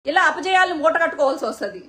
ఇలా అపజయాలను మూట కట్టుకోవాల్సి వస్తుంది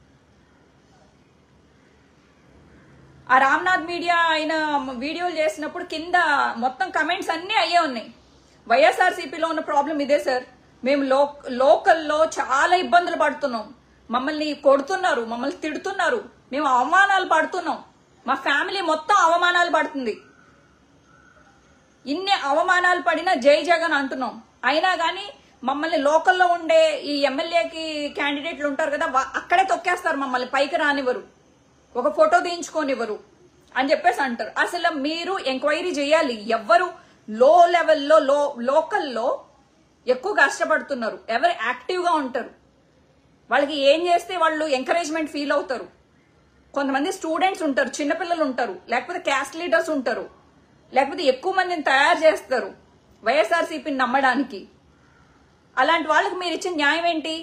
ఆ రామ్నాథ్ మీడియా ఆయన వీడియోలు చేసినప్పుడు కింద మొత్తం కమెంట్స్ అన్నీ అయ్యే ఉన్నాయి వైఎస్ఆర్సీపీలో ఉన్న ప్రాబ్లం ఇదే సార్ మేము లో లోకల్లో చాలా ఇబ్బందులు పడుతున్నాం మమ్మల్ని కొడుతున్నారు మమ్మల్ని తిడుతున్నారు మేము అవమానాలు పడుతున్నాం మా ఫ్యామిలీ మొత్తం అవమానాలు పడుతుంది ఇన్ని అవమానాలు పడినా జై జగన్ అంటున్నాం అయినా కానీ మమ్మల్ని లోకల్లో ఉండే ఈ ఎమ్మెల్యేకి క్యాండిడేట్లు ఉంటారు కదా వా- అక్కడే తొక్కేస్తారు మమ్మల్ని పైకి రానివ్వరు ఒక ఫోటో తీయించుకోనివ్వరు అని చెప్పేసి అంటారు అసలు మీరు ఎంక్వైరీ చేయాలి ఎవ్వరు లో లెవెల్లో లో లోకల్లో ఎక్కువ కష్టపడుతున్నారు ఎవరు యాక్టివ్గా ఉంటారు వాళ్ళకి ఏం చేస్తే వాళ్ళు ఎంకరేజ్మెంట్ ఫీల్ అవుతారు కొంతమంది స్టూడెంట్స్ ఉంటారు చిన్నపిల్లలు ఉంటారు లేకపోతే క్యాస్ట్ లీడర్స్ ఉంటారు లేకపోతే ఎక్కువ మందిని తయారు చేస్తారు వైఎస్ఆర్సీపీని నమ్మడానికి అలాంటి వాళ్ళకి మీరు ఇచ్చిన న్యాయం ఏంటి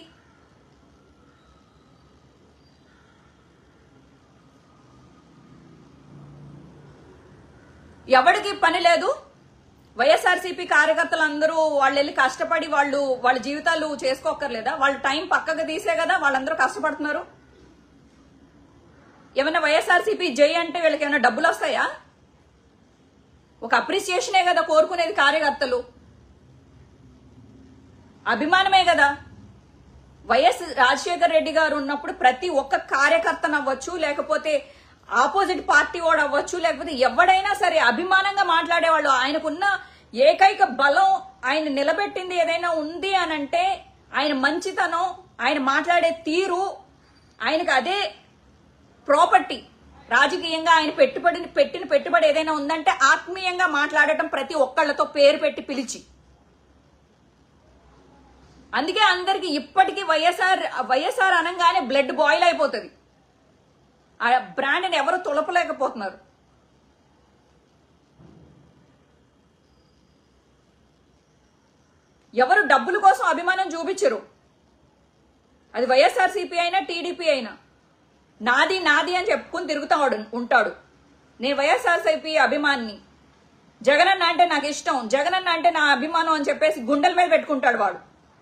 ఎవరికి పని లేదు వైఎస్ఆర్సీపీ కార్యకర్తలు అందరూ వాళ్ళు వెళ్ళి కష్టపడి వాళ్ళు వాళ్ళ జీవితాలు చేసుకోకర్లేదా వాళ్ళ టైం పక్కకు తీసే కదా వాళ్ళందరూ కష్టపడుతున్నారు ఏమైనా వైఎస్ఆర్సీపీ జై అంటే వీళ్ళకి ఏమైనా డబ్బులు వస్తాయా ఒక అప్రిసియేషనే కదా కోరుకునేది కార్యకర్తలు అభిమానమే కదా వైఎస్ రాజశేఖర్ రెడ్డి గారు ఉన్నప్పుడు ప్రతి ఒక్క కార్యకర్తను అవ్వచ్చు లేకపోతే ఆపోజిట్ పార్టీ వాడు అవ్వచ్చు లేకపోతే ఎవడైనా సరే అభిమానంగా మాట్లాడేవాళ్ళు ఆయనకున్న ఏకైక బలం ఆయన నిలబెట్టింది ఏదైనా ఉంది అని అంటే ఆయన మంచితనం ఆయన మాట్లాడే తీరు ఆయనకు అదే ప్రాపర్టీ రాజకీయంగా ఆయన పెట్టుబడి పెట్టిన పెట్టుబడి ఏదైనా ఉందంటే ఆత్మీయంగా మాట్లాడటం ప్రతి ఒక్కళ్ళతో పేరు పెట్టి పిలిచి అందుకే అందరికి ఇప్పటికీ వైఎస్ఆర్ వైఎస్ఆర్ అనగానే బ్లడ్ బాయిల్ అయిపోతుంది ఆ బ్రాండ్ని ఎవరు తులపలేకపోతున్నారు ఎవరు డబ్బుల కోసం అభిమానం చూపించరు అది వైఎస్ఆర్సీపీ అయినా టీడీపీ అయినా నాది నాది అని చెప్పుకుని తిరుగుతాడు ఉంటాడు నేను వైఎస్ఆర్సీపీ అభిమాన్ని జగనన్న అంటే నాకు ఇష్టం జగనన్న అంటే నా అభిమానం అని చెప్పేసి గుండెల మీద పెట్టుకుంటాడు వాడు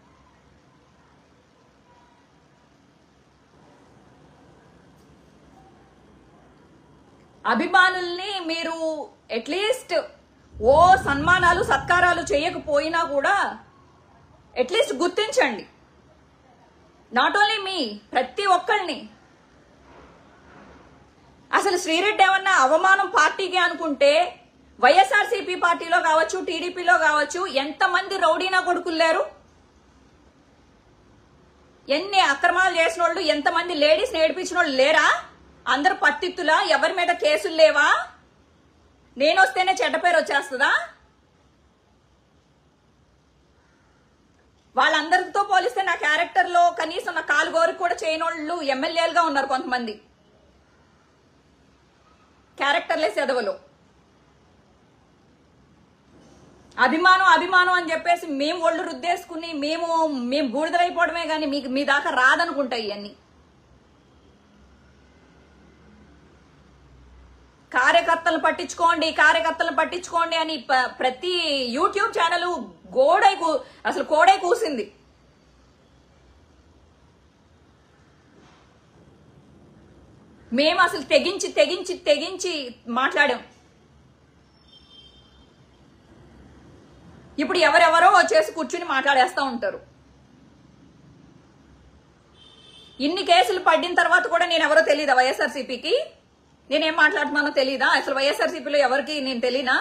అభిమానుల్ని మీరు అట్లీస్ట్ ఓ సన్మానాలు సత్కారాలు చేయకపోయినా కూడా అట్లీస్ట్ గుర్తించండి నాట్ ఓన్లీ మీ ప్రతి ఒక్కళ్ళని అసలు శ్రీరెడ్డి ఏమన్నా అవమానం పార్టీకి అనుకుంటే వైఎస్ఆర్సీపీ పార్టీలో కావచ్చు టీడీపీలో కావచ్చు ఎంతమంది రౌడీనా కొడుకులేరు ఎన్ని అక్రమాలు చేసిన వాళ్ళు ఎంతమంది లేడీస్ నేర్పించిన వాళ్ళు లేరా అందరు పత్తిత్తులా ఎవరి మీద కేసులు లేవా నేను వస్తేనే చెడ్డ పేరు వచ్చేస్తుందా వాళ్ళందరితో పోలిస్తే నా క్యారెక్టర్ లో కనీసం నా కాలు గోరికి కూడా చేయని వాళ్ళు ఎమ్మెల్యేలుగా ఉన్నారు కొంతమంది క్యారెక్టర్లెస్ ఎదవలు అభిమానం అభిమానం అని చెప్పేసి మేము ఒళ్ళు రుద్దేసుకుని మేము మేము బూడిదలైపోవడమే కానీ మీకు మీ దాకా రాదనుకుంటాయి ఇవన్నీ కార్యకర్తలు పట్టించుకోండి కార్యకర్తలు పట్టించుకోండి అని ప- ప్రతి యూట్యూబ్ ఛానల్ గోడై కూ- అసలు కోడై కూసింది మేము అసలు తెగించి తెగించి తెగించి మాట్లాడాం ఇప్పుడు ఎవరెవరో వచ్చేసి కూర్చుని మాట్లాడేస్తా ఉంటారు ఇన్ని కేసులు పడిన తర్వాత కూడా నేను ఎవరో తెలియదా వైఎస్ఆర్సీపీకి నేనేం మాట్లాడుతున్నానో తెలీదా అసలు వైఎస్ఆర్సీపీలో ఎవరికి నేను తెలియనా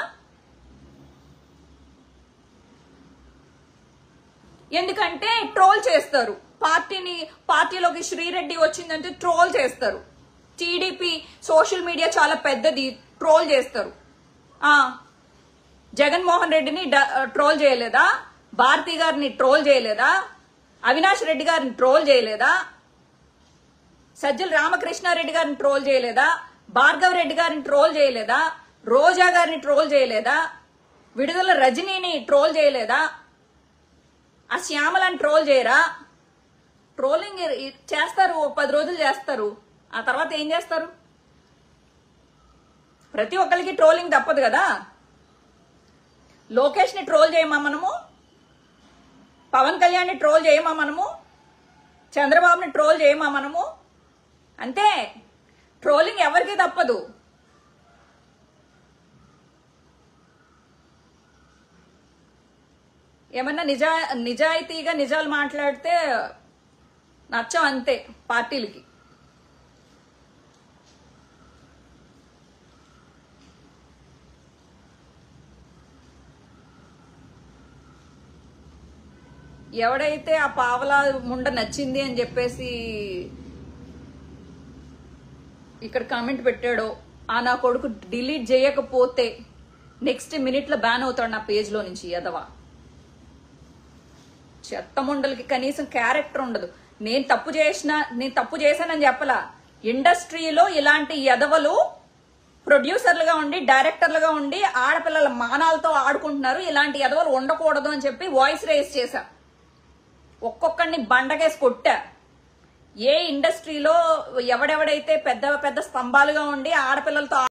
ఎందుకంటే ట్రోల్ చేస్తారు పార్టీని పార్టీలోకి శ్రీరెడ్డి వచ్చిందంటే ట్రోల్ చేస్తారు టీడీపీ సోషల్ మీడియా చాలా పెద్దది ట్రోల్ చేస్తారు ఆ జగన్మోహన్ రెడ్డిని డ- ట్రోల్ చేయలేదా భారతి గారిని ట్రోల్ చేయలేదా అవినాష్ రెడ్డి గారిని ట్రోల్ చేయలేదా సజ్జల రామకృష్ణారెడ్డి గారిని ట్రోల్ చేయలేదా భార్గవ్ రెడ్డి గారిని ట్రోల్ చేయలేదా రోజా గారిని ట్రోల్ చేయలేదా విడుదల రజనీని ట్రోల్ చేయలేదా ఆ శ్యామలని ట్రోల్ చేయరా ట్రోలింగ్ ఇ- చేస్తారు ఓ పది రోజులు చేస్తారు ఆ తర్వాత ఏం చేస్తారు ప్రతి ఒక్కరికి ట్రోలింగ్ తప్పదు కదా లోకేష్ ని ట్రోల్ చేయమా మనము పవన్ కళ్యాణ్ ని ట్రోల్ చేయమా మనము చంద్రబాబుని ట్రోల్ చేయమా మనము అంతే ట్రోలింగ్ ఎవరికి తప్పదు ఏమన్నా నిజా నిజాయితీగా నిజాలు మాట్లాడితే నచ్చం అంతే పార్టీలకి ఎవడైతే ఆ పావలా ముండ నచ్చింది అని చెప్పేసి ఇక్కడ కామెంట్ పెట్టాడో ఆ నా కొడుకు డిలీట్ చేయకపోతే నెక్స్ట్ మినిట్ లో బ్యాన్ అవుతాడు నా పేజ్ లో నుంచి ఎదవా చెత్త ముండలకి కనీసం క్యారెక్టర్ ఉండదు నేను తప్పు చేసిన నేను తప్పు చేశానని చెప్పలా ఇండస్ట్రీలో ఇలాంటి ఎదవలు ప్రొడ్యూసర్లుగా ఉండి డైరెక్టర్లుగా ఉండి ఆడపిల్లల మానాలతో ఆడుకుంటున్నారు ఇలాంటి ఎదవలు ఉండకూడదు అని చెప్పి వాయిస్ రేస్ చేశా ఒక్కొక్కడిని బండగేసి కొట్టా ఏ ఇండస్ట్రీలో ఎవడెవడైతే పెద్ద పెద్ద స్తంభాలుగా ఉండి ఆడపిల్లలతో